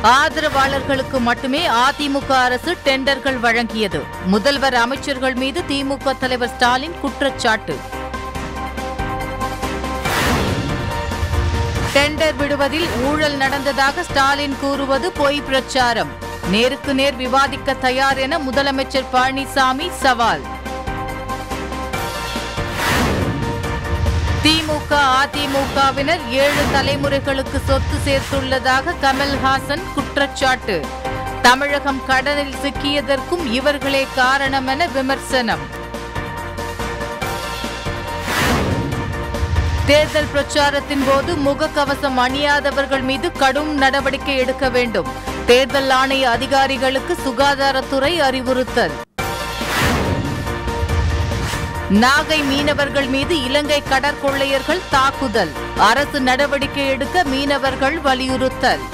ஆதரவாளர்களுக்கு மட்டுமே அதிமுக அரசு டெண்டர்கள் வழங்கியது முதல்வர் அமைச்சர்கள் மீது திமுக தலைவர் ஸ்டாலின் குற்றச்சாட்டு டெண்டர் விடுவதில் ஊழல் நடந்ததாக ஸ்டாலின் கூறுவது பொய் பிரச்சாரம் நேருக்கு நேர் விவாதிக்க தயார் என முதலமைச்சர் பழனிசாமி சவால் திமுக அதிமுகவினர் ஏழு தலைமுறைகளுக்கு சொத்து சேர்த்துள்ளதாக கமல்ஹாசன் குற்றச்சாட்டு தமிழகம் கடனில் சிக்கியதற்கும் இவர்களே காரணம் என விமர்சனம் தேர்தல் பிரச்சாரத்தின் போது முகக்கவசம் அணியாதவர்கள் மீது கடும் நடவடிக்கை எடுக்க வேண்டும் தேர்தல் ஆணைய அதிகாரிகளுக்கு சுகாதாரத்துறை அறிவுறுத்தல் நாகை மீனவர்கள் மீது இலங்கை கடற்கொள்ளையர்கள் தாக்குதல் அரசு நடவடிக்கை எடுக்க மீனவர்கள் வலியுறுத்தல்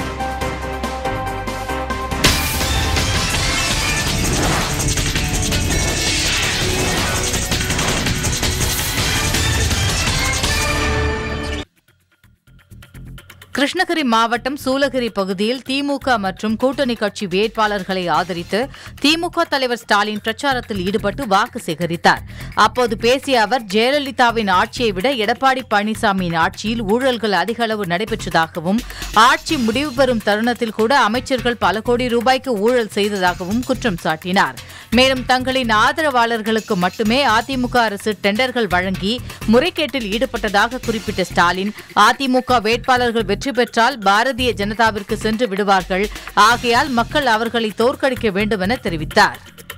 கிருஷ்ணகிரி மாவட்டம் சூலகிரி பகுதியில் திமுக மற்றும் கூட்டணி கட்சி வேட்பாளர்களை ஆதரித்து திமுக தலைவர் ஸ்டாலின் பிரச்சாரத்தில் ஈடுபட்டு வாக்கு சேகரித்தார் அப்போது பேசிய அவர் ஜெயலலிதாவின் ஆட்சியை விட எடப்பாடி பழனிசாமியின் ஆட்சியில் ஊழல்கள் அதிக அளவு நடைபெற்றதாகவும் ஆட்சி முடிவு பெறும் தருணத்தில் கூட அமைச்சர்கள் பல கோடி ரூபாய்க்கு ஊழல் செய்ததாகவும் குற்றம் சாட்டினார் மேலும் தங்களின் ஆதரவாளர்களுக்கு மட்டுமே அதிமுக அரசு டெண்டர்கள் வழங்கி முறைகேட்டில் ஈடுபட்டதாக குறிப்பிட்ட ஸ்டாலின் அதிமுக வேட்பாளர்கள் வெற்றி பெற்றால் பாரதிய ஜனதாவிற்கு சென்று விடுவார்கள் ஆகையால் மக்கள் அவர்களை தோற்கடிக்க வேண்டும் என தெரிவித்தார்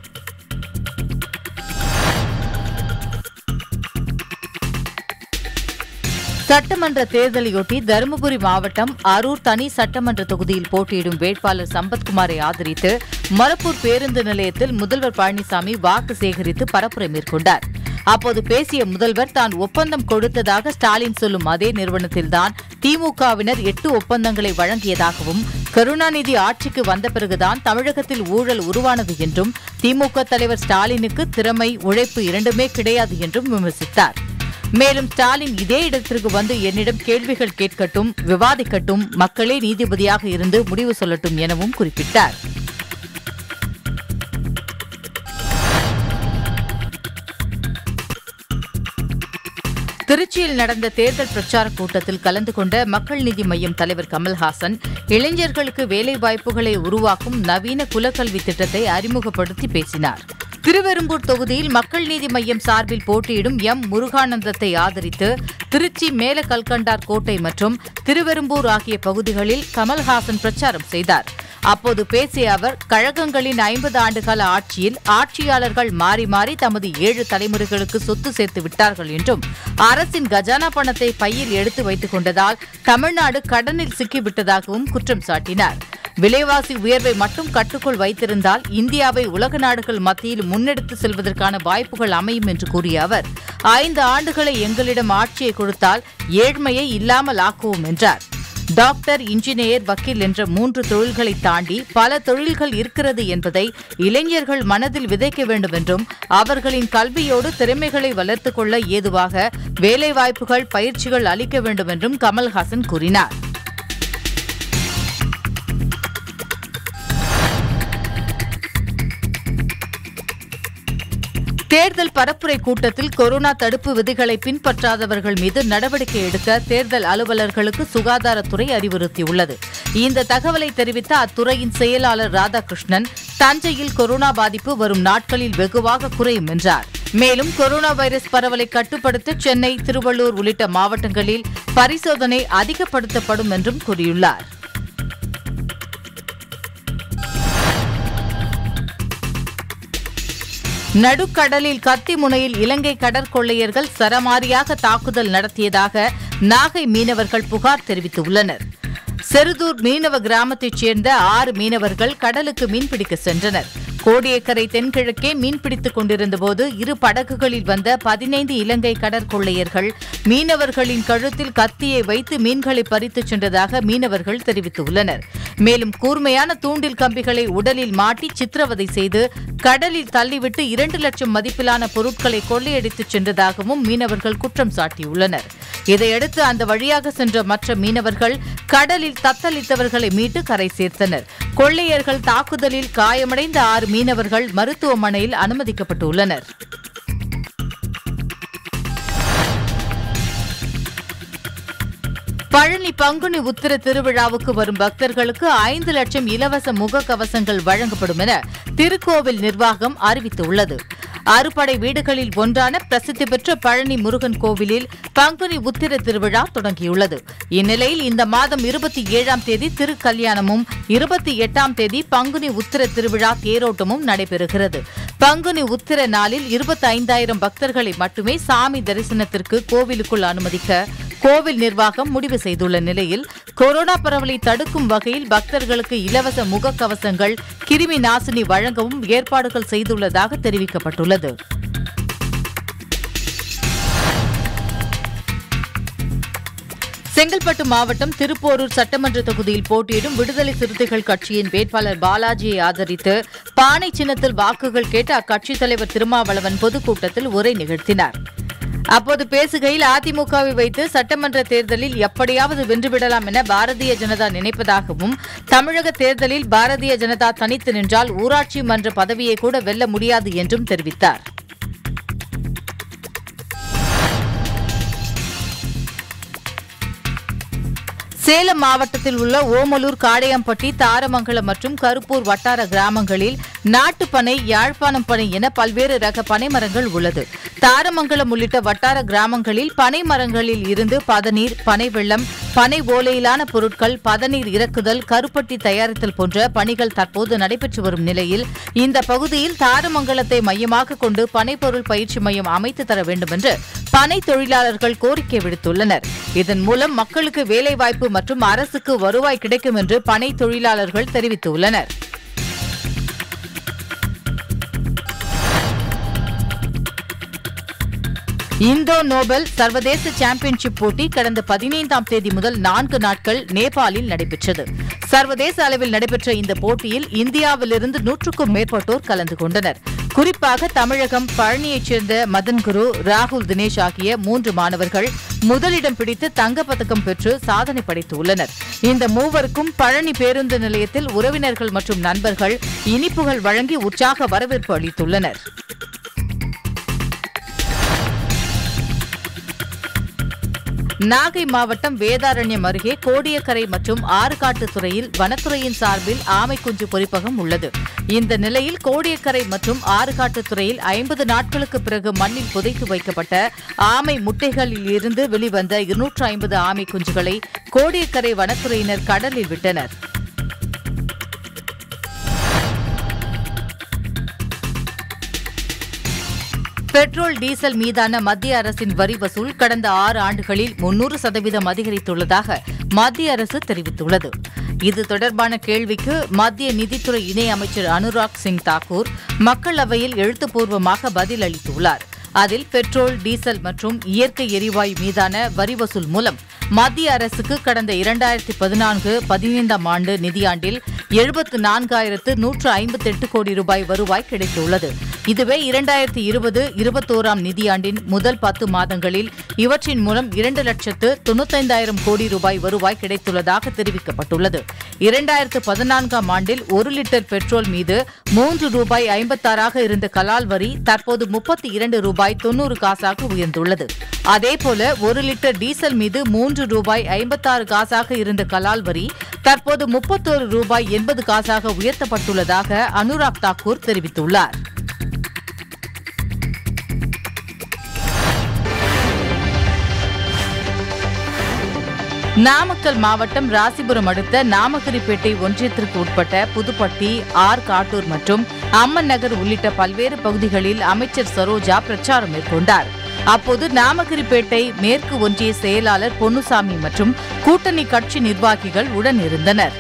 சட்டமன்ற தேர்தலையொட்டி தருமபுரி மாவட்டம் அரூர் தனி சட்டமன்ற தொகுதியில் போட்டியிடும் வேட்பாளர் சம்பத்குமாரை ஆதரித்து மரப்பூர் பேருந்து நிலையத்தில் முதல்வர் பழனிசாமி வாக்கு சேகரித்து பரப்புரை மேற்கொண்டார் அப்போது பேசிய முதல்வர் தான் ஒப்பந்தம் கொடுத்ததாக ஸ்டாலின் சொல்லும் அதே நிறுவனத்தில்தான் திமுகவினர் எட்டு ஒப்பந்தங்களை வழங்கியதாகவும் கருணாநிதி ஆட்சிக்கு வந்த பிறகுதான் தமிழகத்தில் ஊழல் உருவானது என்றும் திமுக தலைவர் ஸ்டாலினுக்கு திறமை உழைப்பு இரண்டுமே கிடையாது என்றும் விமர்சித்தார் மேலும் ஸ்டாலின் இதே இடத்திற்கு வந்து என்னிடம் கேள்விகள் கேட்கட்டும் விவாதிக்கட்டும் மக்களே நீதிபதியாக இருந்து முடிவு சொல்லட்டும் எனவும் குறிப்பிட்டார் திருச்சியில் நடந்த தேர்தல் பிரச்சார கூட்டத்தில் கலந்து கொண்ட மக்கள் நீதி மய்யம் தலைவர் கமல்ஹாசன் இளைஞர்களுக்கு வேலை வாய்ப்புகளை உருவாக்கும் நவீன குலக்கல்வி திட்டத்தை அறிமுகப்படுத்தி பேசினார் திருவெரும்பூர் தொகுதியில் மக்கள் நீதி மய்யம் சார்பில் போட்டியிடும் எம் முருகானந்தத்தை ஆதரித்து திருச்சி மேல கல்கண்டார் கோட்டை மற்றும் திருவெரும்பூர் ஆகிய பகுதிகளில் கமல்ஹாசன் பிரச்சாரம் செய்தார் அப்போது பேசிய அவர் கழகங்களின் ஐம்பது ஆண்டுகால ஆட்சியில் ஆட்சியாளர்கள் மாறி மாறி தமது ஏழு தலைமுறைகளுக்கு சொத்து சேர்த்து விட்டார்கள் என்றும் அரசின் கஜானா பணத்தை பையில் எடுத்து வைத்துக் கொண்டதால் தமிழ்நாடு கடனில் சிக்கிவிட்டதாகவும் குற்றம் சாட்டினார் விலைவாசி உயர்வை மட்டும் கட்டுக்குள் வைத்திருந்தால் இந்தியாவை உலக நாடுகள் மத்தியில் முன்னெடுத்து செல்வதற்கான வாய்ப்புகள் அமையும் என்று கூறிய அவர் ஐந்து ஆண்டுகளை எங்களிடம் ஆட்சியை கொடுத்தால் ஏழ்மையை இல்லாமல் ஆக்குவோம் என்றார் டாக்டர் இன்ஜினியர் வக்கீல் என்ற மூன்று தொழில்களை தாண்டி பல தொழில்கள் இருக்கிறது என்பதை இளைஞர்கள் மனதில் விதைக்க வேண்டும் என்றும் அவர்களின் கல்வியோடு திறமைகளை வளர்த்துக் கொள்ள ஏதுவாக வேலைவாய்ப்புகள் பயிற்சிகள் அளிக்க வேண்டும் என்றும் கமல்ஹாசன் கூறினார் தேர்தல் பரப்புரை கூட்டத்தில் கொரோனா தடுப்பு விதிகளை பின்பற்றாதவர்கள் மீது நடவடிக்கை எடுக்க தேர்தல் அலுவலர்களுக்கு சுகாதாரத்துறை அறிவுறுத்தியுள்ளது இந்த தகவலை தெரிவித்த அத்துறையின் செயலாளர் ராதாகிருஷ்ணன் தஞ்சையில் கொரோனா பாதிப்பு வரும் நாட்களில் வெகுவாக குறையும் என்றார் மேலும் கொரோனா வைரஸ் பரவலை கட்டுப்படுத்த சென்னை திருவள்ளூர் உள்ளிட்ட மாவட்டங்களில் பரிசோதனை அதிகப்படுத்தப்படும் என்றும் கூறியுள்ளார் நடுக்கடலில் கத்தி முனையில் இலங்கை கடற்கொள்ளையர்கள் சரமாரியாக தாக்குதல் நடத்தியதாக நாகை மீனவர்கள் புகார் தெரிவித்துள்ளனர் செருதூர் மீனவ கிராமத்தைச் சேர்ந்த ஆறு மீனவர்கள் கடலுக்கு மீன்பிடிக்க சென்றனர் கோடியக்கரை தென்கிழக்கே மீன்பிடித்துக் கொண்டிருந்தபோது இரு படகுகளில் வந்த பதினைந்து இலங்கை கடற்கொள்ளையர்கள் மீனவர்களின் கழுத்தில் கத்தியை வைத்து மீன்களை பறித்துச் சென்றதாக மீனவர்கள் தெரிவித்துள்ளனர் மேலும் கூர்மையான தூண்டில் கம்பிகளை உடலில் மாட்டி சித்திரவதை செய்து கடலில் தள்ளிவிட்டு இரண்டு லட்சம் மதிப்பிலான பொருட்களை கொள்ளையடித்துச் சென்றதாகவும் மீனவர்கள் குற்றம் சாட்டியுள்ளனர் இதையடுத்து அந்த வழியாக சென்ற மற்ற மீனவர்கள் கடலில் தத்தளித்தவர்களை மீட்டு கரை சேர்த்தனர் கொள்ளையர்கள் தாக்குதலில் காயமடைந்த ஆறு மீனவர்கள் மருத்துவமனையில் அனுமதிக்கப்பட்டுள்ளனர் பழனி பங்குனி உத்திர திருவிழாவுக்கு வரும் பக்தர்களுக்கு ஐந்து லட்சம் இலவச முகக்கவசங்கள் வழங்கப்படும் என திருக்கோவில் நிர்வாகம் அறிவித்துள்ளது அறுபடை வீடுகளில் ஒன்றான பிரசித்தி பெற்ற பழனி முருகன் கோவிலில் பங்குனி உத்திர திருவிழா தொடங்கியுள்ளது இந்நிலையில் இந்த மாதம் இருபத்தி ஏழாம் தேதி திருக்கல்யாணமும் இருபத்தி எட்டாம் தேதி பங்குனி உத்திர திருவிழா தேரோட்டமும் நடைபெறுகிறது பங்குனி உத்திர நாளில் இருபத்தி ஐந்தாயிரம் பக்தர்களை மட்டுமே சாமி தரிசனத்திற்கு கோவிலுக்குள் அனுமதிக்க கோவில் நிர்வாகம் முடிவு செய்துள்ள நிலையில் கொரோனா பரவலை தடுக்கும் வகையில் பக்தர்களுக்கு இலவச முகக்கவசங்கள் கிருமி நாசினி வழங்கவும் ஏற்பாடுகள் செய்துள்ளதாக தெரிவிக்கப்பட்டுள்ளது செங்கல்பட்டு மாவட்டம் திருப்போரூர் சட்டமன்ற தொகுதியில் போட்டியிடும் விடுதலை சிறுத்தைகள் கட்சியின் வேட்பாளர் பாலாஜியை ஆதரித்து பானை சின்னத்தில் வாக்குகள் கேட்டு அக்கட்சித் தலைவர் திருமாவளவன் பொதுக்கூட்டத்தில் உரை நிகழ்த்தினார் அப்போது பேசுகையில் அதிமுகவை வைத்து சட்டமன்ற தேர்தலில் எப்படியாவது வென்றுவிடலாம் என பாரதிய ஜனதா நினைப்பதாகவும் தமிழக தேர்தலில் பாரதிய ஜனதா தனித்து நின்றால் ஊராட்சி மன்ற பதவியை கூட வெல்ல முடியாது என்றும் தெரிவித்தார் சேலம் மாவட்டத்தில் உள்ள ஓமலூர் காடையம்பட்டி தாரமங்கலம் மற்றும் கருப்பூர் வட்டார கிராமங்களில் நாட்டுப்பனை யாழ்ப்பாணம் பனை என பல்வேறு ரக பனைமரங்கள் உள்ளது தாரமங்கலம் உள்ளிட்ட வட்டார கிராமங்களில் பனை மரங்களில் இருந்து பதநீர் பனை வெள்ளம் பனை ஓலையிலான பொருட்கள் பதநீர் இறக்குதல் கருப்பட்டி தயாரித்தல் போன்ற பணிகள் தற்போது நடைபெற்று வரும் நிலையில் இந்த பகுதியில் தாரமங்கலத்தை மையமாக கொண்டு பனைப்பொருள் பயிற்சி மையம் அமைத்து தர வேண்டும் என்று பனை தொழிலாளர்கள் கோரிக்கை விடுத்துள்ளனர் இதன் மூலம் மக்களுக்கு வேலைவாய்ப்பு மற்றும் அரசுக்கு வருவாய் கிடைக்கும் என்று பனை தொழிலாளர்கள் தெரிவித்துள்ளனர் இந்தோ நோபல் சர்வதேச சாம்பியன்ஷிப் போட்டி கடந்த பதினைந்தாம் தேதி முதல் நான்கு நாட்கள் நேபாளில் நடைபெற்றது சர்வதேச அளவில் நடைபெற்ற இந்த போட்டியில் இந்தியாவிலிருந்து நூற்றுக்கும் மேற்பட்டோர் கலந்து கொண்டனர் குறிப்பாக தமிழகம் பழனியைச் சேர்ந்த மதன் குரு ராகுல் தினேஷ் ஆகிய மூன்று மாணவர்கள் முதலிடம் பிடித்து தங்கப்பதக்கம் பெற்று சாதனை படைத்துள்ளனர் இந்த மூவருக்கும் பழனி பேருந்து நிலையத்தில் உறவினர்கள் மற்றும் நண்பர்கள் இனிப்புகள் வழங்கி உற்சாக வரவேற்பு அளித்துள்ளனர் நாகை மாவட்டம் வேதாரண்யம் அருகே கோடியக்கரை மற்றும் ஆறுகாட்டுத்துறையில் வனத்துறையின் சார்பில் ஆமை குஞ்சு பொறிப்பகம் உள்ளது இந்த நிலையில் கோடியக்கரை மற்றும் ஆறுகாட்டுத்துறையில் ஐம்பது நாட்களுக்கு பிறகு மண்ணில் புதைத்து வைக்கப்பட்ட ஆமை முட்டைகளில் இருந்து வெளிவந்த இருநூற்று ஐம்பது ஆமை குஞ்சுகளை கோடியக்கரை வனத்துறையினர் கடலில் விட்டனர் பெட்ரோல் டீசல் மீதான மத்திய அரசின் வரி வசூல் கடந்த ஆறு ஆண்டுகளில் முன்னூறு சதவீதம் அதிகரித்துள்ளதாக மத்திய அரசு தெரிவித்துள்ளது இது தொடர்பான கேள்விக்கு மத்திய நிதித்துறை இணை அமைச்சர் அனுராக் சிங் தாக்கூர் மக்களவையில் எழுத்துப்பூர்வமாக பதில் அளித்துள்ளார் அதில் பெட்ரோல் டீசல் மற்றும் இயற்கை எரிவாயு மீதான வரி வசூல் மூலம் மத்திய அரசுக்கு கடந்த இரண்டாயிரத்தி பதினான்கு பதினைந்தாம் ஆண்டு நிதியாண்டில் எழுபத்து நான்காயிரத்து நூற்று ஐம்பத்தெட்டு கோடி ரூபாய் வருவாய் கிடைத்துள்ளது இதுவே இரண்டாயிரத்தி இருபது இருபத்தோராம் நிதியாண்டின் முதல் பத்து மாதங்களில் இவற்றின் மூலம் இரண்டு லட்சத்து தொண்ணூத்தைந்தாயிரம் கோடி ரூபாய் வருவாய் கிடைத்துள்ளதாக தெரிவிக்கப்பட்டுள்ளது இரண்டாயிரத்து பதினான்காம் ஆண்டில் ஒரு லிட்டர் பெட்ரோல் மீது மூன்று ரூபாய் ஐம்பத்தாறாக இருந்த கலால் வரி தற்போது முப்பத்தி இரண்டு ரூபாய் தொன்னூறு காசாக உயர்ந்துள்ளது அதேபோல ஒரு லிட்டர் டீசல் மீது மூன்று ரூபாய் ஐம்பத்தாறு காசாக இருந்த கலால் வரி தற்போது முப்பத்தோரு ரூபாய் எண்பது காசாக உயர்த்தப்பட்டுள்ளதாக அனுராக் தாக்கூர் தெரிவித்துள்ளார் நாமக்கல் மாவட்டம் ராசிபுரம் அடுத்த நாமகிரிப்பேட்டை ஒன்றியத்திற்கு உட்பட்ட புதுப்பட்டி ஆர் காட்டூர் மற்றும் அம்மன் நகர் உள்ளிட்ட பல்வேறு பகுதிகளில் அமைச்சர் சரோஜா பிரச்சாரம் மேற்கொண்டார் அப்போது நாமகிரிப்பேட்டை மேற்கு ஒன்றிய செயலாளர் பொன்னுசாமி மற்றும் கூட்டணி கட்சி நிர்வாகிகள் உடன் இருந்தனர்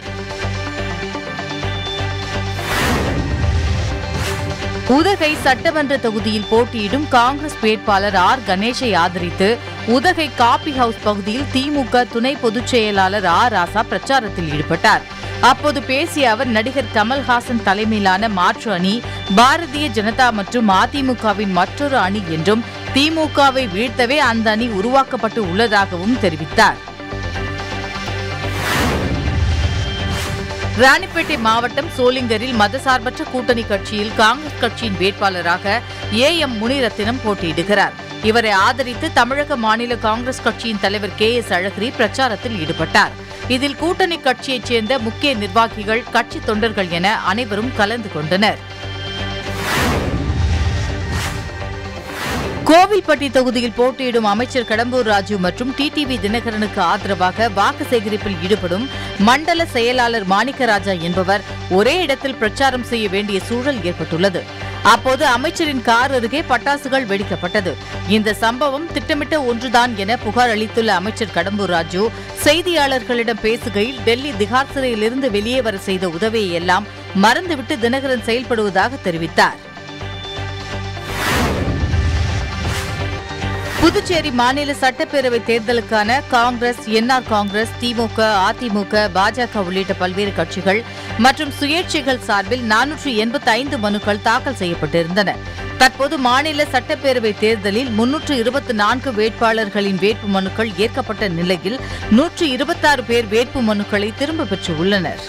உதகை சட்டமன்ற தொகுதியில் போட்டியிடும் காங்கிரஸ் வேட்பாளர் ஆர் கணேஷை ஆதரித்து உதகை காபி ஹவுஸ் பகுதியில் திமுக துணை பொதுச் செயலாளர் ஆர் ராசா பிரச்சாரத்தில் ஈடுபட்டார் அப்போது பேசிய அவர் நடிகர் கமல்ஹாசன் தலைமையிலான மாற்று அணி பாரதிய ஜனதா மற்றும் அதிமுகவின் மற்றொரு அணி என்றும் திமுகவை வீழ்த்தவே அந்த அணி உருவாக்கப்பட்டு உள்ளதாகவும் தெரிவித்தார் ராணிப்பேட்டை மாவட்டம் சோளிங்கரில் மதசார்பற்ற கூட்டணி கட்சியில் காங்கிரஸ் கட்சியின் வேட்பாளராக ஏ எம் முனிரத்தினம் போட்டியிடுகிறார் இவரை ஆதரித்து தமிழக மாநில காங்கிரஸ் கட்சியின் தலைவர் கே எஸ் அழகிரி பிரச்சாரத்தில் ஈடுபட்டார் இதில் கூட்டணி கட்சியைச் சேர்ந்த முக்கிய நிர்வாகிகள் கட்சி தொண்டர்கள் என அனைவரும் கலந்து கொண்டனர் கோவில்பட்டி தொகுதியில் போட்டியிடும் அமைச்சர் கடம்பூர் ராஜு மற்றும் டிடிவி தினகரனுக்கு ஆதரவாக வாக்கு சேகரிப்பில் ஈடுபடும் மண்டல செயலாளர் மாணிக்கராஜா என்பவர் ஒரே இடத்தில் பிரச்சாரம் செய்ய வேண்டிய சூழல் ஏற்பட்டுள்ளது அப்போது அமைச்சரின் கார் அருகே பட்டாசுகள் வெடிக்கப்பட்டது இந்த சம்பவம் திட்டமிட்ட ஒன்றுதான் என புகார் அளித்துள்ள அமைச்சர் கடம்பூர் ராஜு செய்தியாளர்களிடம் பேசுகையில் டெல்லி திகார் சிறையிலிருந்து வெளியே வர செய்த உதவியை எல்லாம் மறந்துவிட்டு தினகரன் செயல்படுவதாக தெரிவித்தார் புதுச்சேரி மாநில சட்டப்பேரவை தேர்தலுக்கான காங்கிரஸ் என்ஆர் காங்கிரஸ் திமுக அதிமுக பாஜக உள்ளிட்ட பல்வேறு கட்சிகள் மற்றும் சுயேட்சைகள் சார்பில் நானூற்று எண்பத்தி ஐந்து மனுக்கள் தாக்கல் செய்யப்பட்டிருந்தன தற்போது மாநில சட்டப்பேரவை தேர்தலில் முன்னூற்று இருபத்தி நான்கு வேட்பாளர்களின் வேட்பு மனுக்கள் ஏற்கப்பட்ட நிலையில் நூற்று இருபத்தாறு பேர் வேட்பு மனுக்களை திரும்பப் பெற்றுள்ளனர்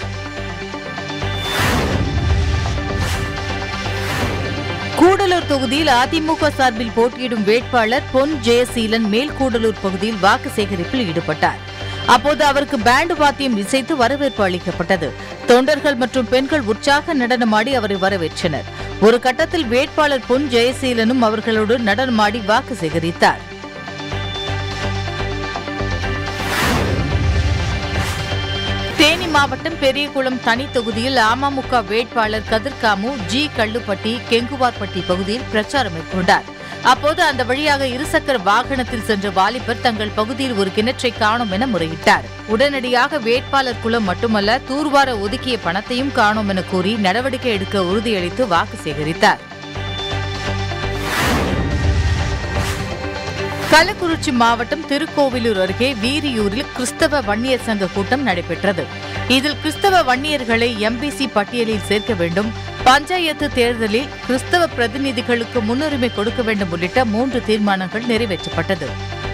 கூடலூர் தொகுதியில் அதிமுக சார்பில் போட்டியிடும் வேட்பாளர் பொன் ஜெயசீலன் மேல்கூடலூர் பகுதியில் வாக்கு சேகரிப்பில் ஈடுபட்டார் அப்போது அவருக்கு பேண்டு வாத்தியம் இசைத்து வரவேற்பு அளிக்கப்பட்டது தொண்டர்கள் மற்றும் பெண்கள் உற்சாக நடனமாடி அவரை வரவேற்றனர் ஒரு கட்டத்தில் வேட்பாளர் பொன் ஜெயசீலனும் அவர்களோடு நடனமாடி வாக்கு சேகரித்தார் தேனி மாவட்டம் பெரியகுளம் தனி தொகுதியில் அமமுக வேட்பாளர் கதிர்காமு ஜி கள்ளுப்பட்டி கெங்குவார்பட்டி பகுதியில் பிரச்சாரம் மேற்கொண்டார் அப்போது அந்த வழியாக இருசக்கர வாகனத்தில் சென்ற வாலிபர் தங்கள் பகுதியில் ஒரு கிணற்றை காணோம் என முறையிட்டார் உடனடியாக வேட்பாளர் குலம் மட்டுமல்ல தூர்வார ஒதுக்கிய பணத்தையும் காணோம் என கூறி நடவடிக்கை எடுக்க உறுதியளித்து வாக்கு சேகரித்தார் கள்ளக்குறிச்சி மாவட்டம் திருக்கோவிலூர் அருகே வீரியூரில் கிறிஸ்தவ வன்னியர் சங்க கூட்டம் நடைபெற்றது இதில் கிறிஸ்தவ வன்னியர்களை எம்பிசி பட்டியலில் சேர்க்க வேண்டும் பஞ்சாயத்து தேர்தலில் கிறிஸ்தவ பிரதிநிதிகளுக்கு முன்னுரிமை கொடுக்க வேண்டும் உள்ளிட்ட மூன்று தீர்மானங்கள் நிறைவேற்றப்பட்டது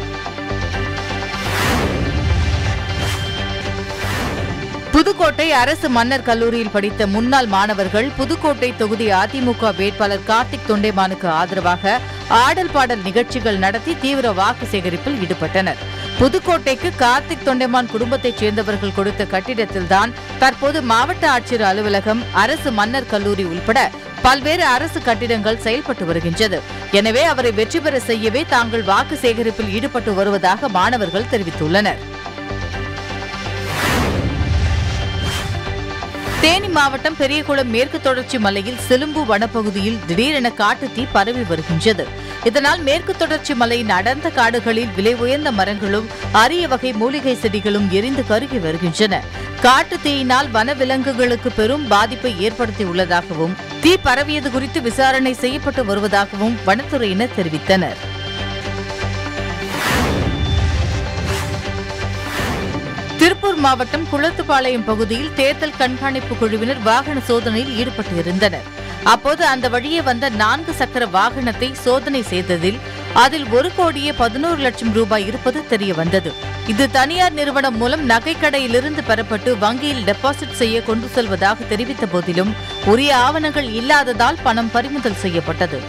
புதுக்கோட்டை அரசு மன்னர் கல்லூரியில் படித்த முன்னாள் மாணவர்கள் புதுக்கோட்டை தொகுதி அதிமுக வேட்பாளர் கார்த்திக் தொண்டைமானுக்கு ஆதரவாக ஆடல் பாடல் நிகழ்ச்சிகள் நடத்தி தீவிர வாக்கு சேகரிப்பில் ஈடுபட்டனர் புதுக்கோட்டைக்கு கார்த்திக் தொண்டைமான் குடும்பத்தைச் சேர்ந்தவர்கள் கொடுத்த கட்டிடத்தில்தான் தற்போது மாவட்ட ஆட்சியர் அலுவலகம் அரசு மன்னர் கல்லூரி உள்பட பல்வேறு அரசு கட்டிடங்கள் செயல்பட்டு வருகின்றது எனவே அவரை வெற்றி பெற செய்யவே தாங்கள் வாக்கு சேகரிப்பில் ஈடுபட்டு வருவதாக மாணவர்கள் தெரிவித்துள்ளனர் தேனி மாவட்டம் பெரியகுளம் மேற்கு தொடர்ச்சி மலையில் சிலும்பு வனப்பகுதியில் திடீரென காட்டுத்தீ பரவி வருகின்றது இதனால் மேற்கு தொடர்ச்சி மலையின் அடர்ந்த காடுகளில் விலை உயர்ந்த மரங்களும் அரிய வகை மூலிகை செடிகளும் எரிந்து கருகி வருகின்றன காட்டுத் தீயினால் வனவிலங்குகளுக்கு பெரும் பாதிப்பை ஏற்படுத்தியுள்ளதாகவும் தீ பரவியது குறித்து விசாரணை செய்யப்பட்டு வருவதாகவும் வனத்துறையினர் தெரிவித்தனர் திருப்பூர் மாவட்டம் குளத்துப்பாளையம் பகுதியில் தேர்தல் கண்காணிப்பு குழுவினர் வாகன சோதனையில் ஈடுபட்டு இருந்தனர் அப்போது அந்த வழியே வந்த நான்கு சக்கர வாகனத்தை சோதனை செய்ததில் அதில் ஒரு கோடியே பதினோரு லட்சம் ரூபாய் இருப்பது தெரிய வந்தது இது தனியார் நிறுவனம் மூலம் நகைக்கடையிலிருந்து பெறப்பட்டு வங்கியில் டெபாசிட் செய்ய கொண்டு செல்வதாக தெரிவித்த போதிலும் உரிய ஆவணங்கள் இல்லாததால் பணம் பறிமுதல் செய்யப்பட்டது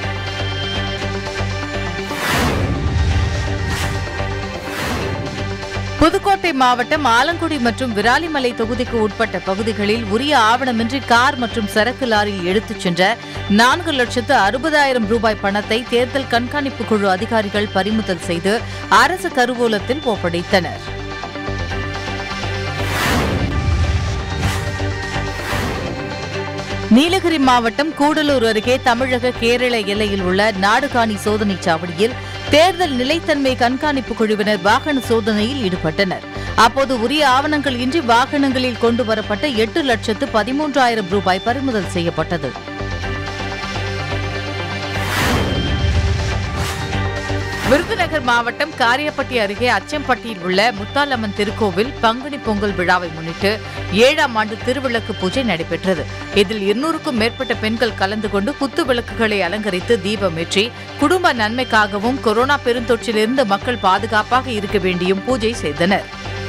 புதுக்கோட்டை மாவட்டம் ஆலங்குடி மற்றும் விராலிமலை தொகுதிக்கு உட்பட்ட பகுதிகளில் உரிய ஆவணமின்றி கார் மற்றும் சரக்கு லாரியில் எடுத்துச் சென்ற நான்கு லட்சத்து அறுபதாயிரம் ரூபாய் பணத்தை தேர்தல் கண்காணிப்பு குழு அதிகாரிகள் பறிமுதல் செய்து அரசு கருவூலத்தில் ஒப்படைத்தனர் நீலகிரி மாவட்டம் கூடலூர் அருகே தமிழக கேரள எல்லையில் உள்ள நாடுகாணி சோதனைச் சாவடியில் தேர்தல் நிலைத்தன்மை கண்காணிப்பு குழுவினர் வாகன சோதனையில் ஈடுபட்டனர் அப்போது உரிய ஆவணங்கள் இன்றி வாகனங்களில் கொண்டு வரப்பட்ட எட்டு லட்சத்து பதிமூன்றாயிரம் ரூபாய் பறிமுதல் செய்யப்பட்டது விருதுநகர் மாவட்டம் காரியப்பட்டி அருகே அச்சம்பட்டியில் உள்ள முத்தாலம்மன் திருக்கோவில் பங்குனி பொங்கல் விழாவை முன்னிட்டு ஏழாம் ஆண்டு திருவிளக்கு பூஜை நடைபெற்றது இதில் இருநூறுக்கும் மேற்பட்ட பெண்கள் கலந்து கொண்டு குத்து விளக்குகளை அலங்கரித்து தீபமேற்றி குடும்ப நன்மைக்காகவும் கொரோனா பெருந்தொற்றிலிருந்து மக்கள் பாதுகாப்பாக இருக்க வேண்டியும் பூஜை செய்தனர்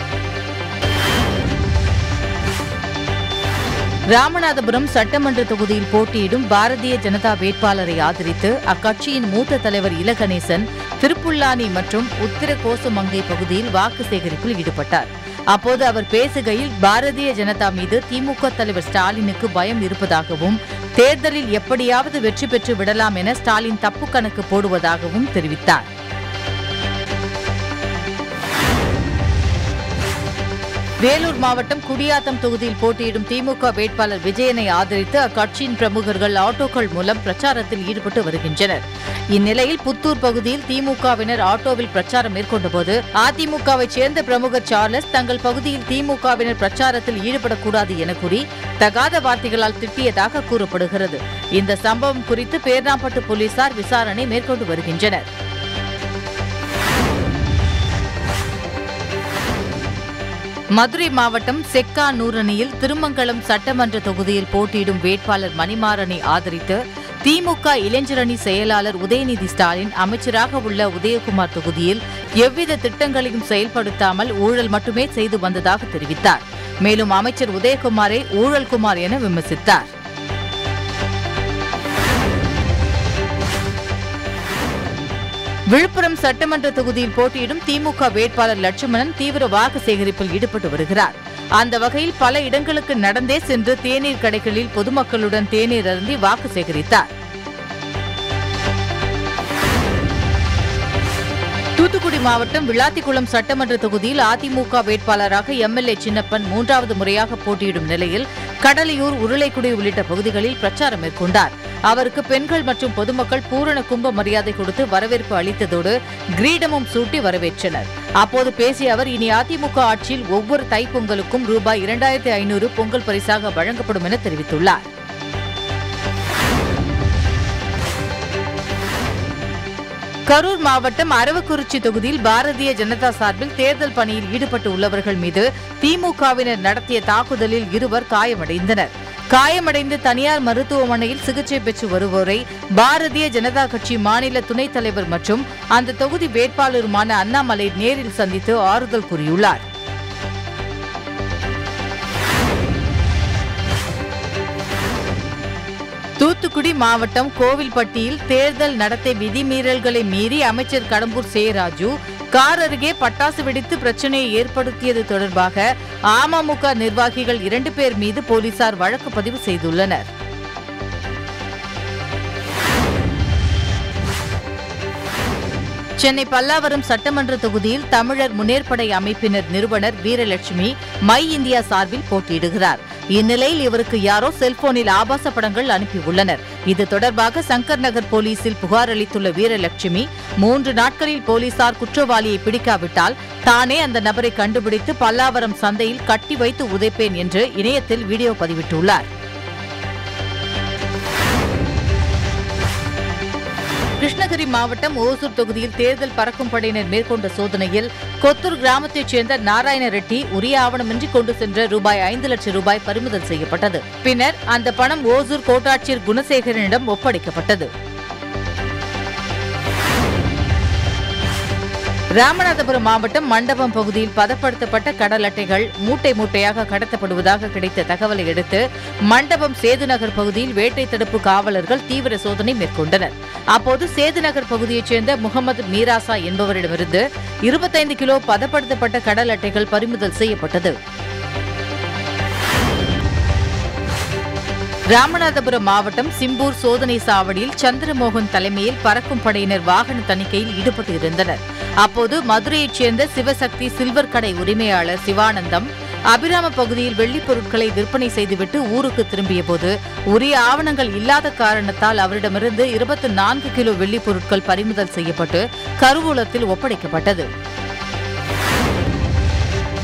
ராமநாதபுரம் சட்டமன்ற தொகுதியில் போட்டியிடும் பாரதிய ஜனதா வேட்பாளரை ஆதரித்து அக்கட்சியின் மூத்த தலைவர் இலகணேசன் திருப்புல்லானி மற்றும் உத்திர கோசமங்கை பகுதியில் வாக்கு சேகரிப்பில் ஈடுபட்டார் அப்போது அவர் பேசுகையில் பாரதிய ஜனதா மீது திமுக தலைவர் ஸ்டாலினுக்கு பயம் இருப்பதாகவும் தேர்தலில் எப்படியாவது வெற்றி பெற்று விடலாம் என ஸ்டாலின் தப்பு கணக்கு போடுவதாகவும் தெரிவித்தார் வேலூர் மாவட்டம் குடியாத்தம் தொகுதியில் போட்டியிடும் திமுக வேட்பாளர் விஜயனை ஆதரித்து அக்கட்சியின் பிரமுகர்கள் ஆட்டோக்கள் மூலம் பிரச்சாரத்தில் ஈடுபட்டு வருகின்றனர் இந்நிலையில் புத்தூர் பகுதியில் திமுகவினர் ஆட்டோவில் பிரச்சாரம் மேற்கொண்டபோது அதிமுகவைச் சேர்ந்த பிரமுகர் சார்லஸ் தங்கள் பகுதியில் திமுகவினர் பிரச்சாரத்தில் ஈடுபடக்கூடாது என கூறி தகாத வார்த்தைகளால் திட்டியதாக கூறப்படுகிறது இந்த சம்பவம் குறித்து பேர்ணாம்பட்டு போலீசார் விசாரணை மேற்கொண்டு வருகின்றனர் மதுரை மாவட்டம் செக்கா நூரணியில் திருமங்கலம் சட்டமன்ற தொகுதியில் போட்டியிடும் வேட்பாளர் மணிமாறனை ஆதரித்து திமுக இளைஞரணி செயலாளர் உதயநிதி ஸ்டாலின் அமைச்சராக உள்ள உதயகுமார் தொகுதியில் எவ்வித திட்டங்களையும் செயல்படுத்தாமல் ஊழல் மட்டுமே செய்து வந்ததாக தெரிவித்தார் மேலும் அமைச்சர் உதயகுமாரை ஊழல்குமார் என விமர்சித்தார் விழுப்புரம் சட்டமன்ற தொகுதியில் போட்டியிடும் திமுக வேட்பாளர் லட்சுமணன் தீவிர வாக்கு சேகரிப்பில் ஈடுபட்டு வருகிறார் அந்த வகையில் பல இடங்களுக்கு நடந்தே சென்று தேநீர் கடைகளில் பொதுமக்களுடன் தேநீர் அருந்தி வாக்கு சேகரித்தார் தூத்துக்குடி மாவட்டம் விளாத்திக்குளம் சட்டமன்ற தொகுதியில் அதிமுக வேட்பாளராக எம்எல்ஏ சின்னப்பன் மூன்றாவது முறையாக போட்டியிடும் நிலையில் கடலையூர் உருளைக்குடி உள்ளிட்ட பகுதிகளில் பிரச்சாரம் மேற்கொண்டார் அவருக்கு பெண்கள் மற்றும் பொதுமக்கள் பூரண கும்ப மரியாதை கொடுத்து வரவேற்பு அளித்ததோடு கிரீடமும் சூட்டி வரவேற்றனர் அப்போது பேசிய அவர் இனி அதிமுக ஆட்சியில் ஒவ்வொரு தைப்பொங்கலுக்கும் ரூபாய் இரண்டாயிரத்தி ஐநூறு பொங்கல் பரிசாக வழங்கப்படும் என தெரிவித்துள்ளார் கரூர் மாவட்டம் அரவக்குறிச்சி தொகுதியில் பாரதிய ஜனதா சார்பில் தேர்தல் பணியில் ஈடுபட்டு உள்ளவர்கள் மீது திமுகவினர் நடத்திய தாக்குதலில் இருவர் காயமடைந்தனர் காயமடைந்து தனியார் மருத்துவமனையில் சிகிச்சை பெற்று வருவோரை பாரதிய ஜனதா கட்சி மாநில துணைத் தலைவர் மற்றும் அந்த தொகுதி வேட்பாளருமான அண்ணாமலை நேரில் சந்தித்து ஆறுதல் கூறியுள்ளார் தூத்துக்குடி மாவட்டம் கோவில்பட்டியில் தேர்தல் நடத்தை விதிமீறல்களை மீறி அமைச்சர் கடம்பூர் சேராஜு கார் அருகே பட்டாசு வெடித்து பிரச்சனையை ஏற்படுத்தியது தொடர்பாக அமமுக நிர்வாகிகள் இரண்டு பேர் மீது போலீசார் வழக்கு பதிவு செய்துள்ளனர் சென்னை பல்லாவரம் சட்டமன்ற தொகுதியில் தமிழர் முன்னேற்படை அமைப்பினர் நிறுவனர் வீரலட்சுமி மை இந்தியா சார்பில் போட்டியிடுகிறார் இந்நிலையில் இவருக்கு யாரோ செல்போனில் ஆபாச படங்கள் அனுப்பியுள்ளனர் இது தொடர்பாக சங்கர் நகர் போலீசில் புகார் அளித்துள்ள வீரலட்சுமி மூன்று நாட்களில் போலீசார் குற்றவாளியை பிடிக்காவிட்டால் தானே அந்த நபரை கண்டுபிடித்து பல்லாவரம் சந்தையில் கட்டி வைத்து உதைப்பேன் என்று இணையத்தில் வீடியோ பதிவிட்டுள்ளார் கிருஷ்ணகிரி மாவட்டம் ஓசூர் தொகுதியில் தேர்தல் பறக்கும் படையினர் மேற்கொண்ட சோதனையில் கொத்தூர் கிராமத்தைச் சேர்ந்த நாராயண ரெட்டி உரிய ஆவணமின்றி கொண்டு சென்ற ரூபாய் ஐந்து லட்சம் ரூபாய் பறிமுதல் செய்யப்பட்டது பின்னர் அந்த பணம் ஓசூர் கோட்டாட்சியர் குணசேகரனிடம் ஒப்படைக்கப்பட்டது ராமநாதபுரம் மாவட்டம் மண்டபம் பகுதியில் பதப்படுத்தப்பட்ட கடல் அட்டைகள் மூட்டை மூட்டையாக கடத்தப்படுவதாக கிடைத்த தகவலை அடுத்து மண்டபம் சேதுநகர் பகுதியில் வேட்டை தடுப்பு காவலர்கள் தீவிர சோதனை மேற்கொண்டனர் அப்போது சேதுநகர் பகுதியைச் சேர்ந்த முகமது மீராசா என்பவரிடமிருந்து இருபத்தைந்து கிலோ பதப்படுத்தப்பட்ட கடல் அட்டைகள் பறிமுதல் செய்யப்பட்டது ராமநாதபுரம் மாவட்டம் சிம்பூர் சோதனை சாவடியில் சந்திரமோகன் தலைமையில் பறக்கும் படையினர் வாகன தணிக்கையில் ஈடுபட்டு இருந்தனர் அப்போது மதுரையைச் சேர்ந்த சிவசக்தி சில்வர் கடை உரிமையாளர் சிவானந்தம் அபிராம பகுதியில் வெள்ளிப் பொருட்களை விற்பனை செய்துவிட்டு ஊருக்கு திரும்பியபோது உரிய ஆவணங்கள் இல்லாத காரணத்தால் அவரிடமிருந்து இருபத்தி நான்கு கிலோ வெள்ளிப் பொருட்கள் பறிமுதல் செய்யப்பட்டு கருவூலத்தில் ஒப்படைக்கப்பட்டது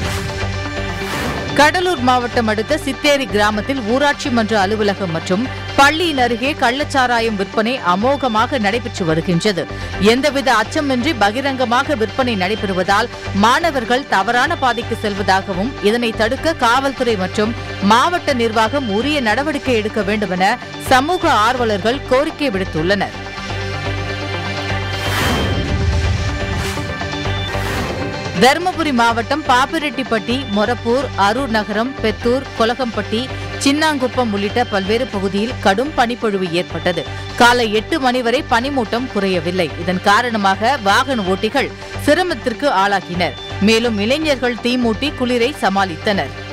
கடலூர் மாவட்டம் அடுத்த சித்தேரி கிராமத்தில் ஊராட்சி மன்ற அலுவலகம் மற்றும் பள்ளியின் அருகே கள்ளச்சாராயம் விற்பனை அமோகமாக நடைபெற்று வருகின்றது எந்தவித அச்சமின்றி பகிரங்கமாக விற்பனை நடைபெறுவதால் மாணவர்கள் தவறான பாதைக்கு செல்வதாகவும் இதனை தடுக்க காவல்துறை மற்றும் மாவட்ட நிர்வாகம் உரிய நடவடிக்கை எடுக்க வேண்டும் என சமூக ஆர்வலர்கள் கோரிக்கை விடுத்துள்ளனர் தருமபுரி மாவட்டம் பாப்பிரெட்டிப்பட்டி மொரப்பூர் அரூர் நகரம் பெத்தூர் கொலகம்பட்டி சின்னாங்குப்பம் உள்ளிட்ட பல்வேறு பகுதியில் கடும் பனிப்பொழிவு ஏற்பட்டது காலை எட்டு மணி வரை பனிமூட்டம் குறையவில்லை இதன் காரணமாக வாகன ஓட்டிகள் சிரமத்திற்கு ஆளாகினர் மேலும் இளைஞர்கள் தீமூட்டி குளிரை சமாளித்தனர்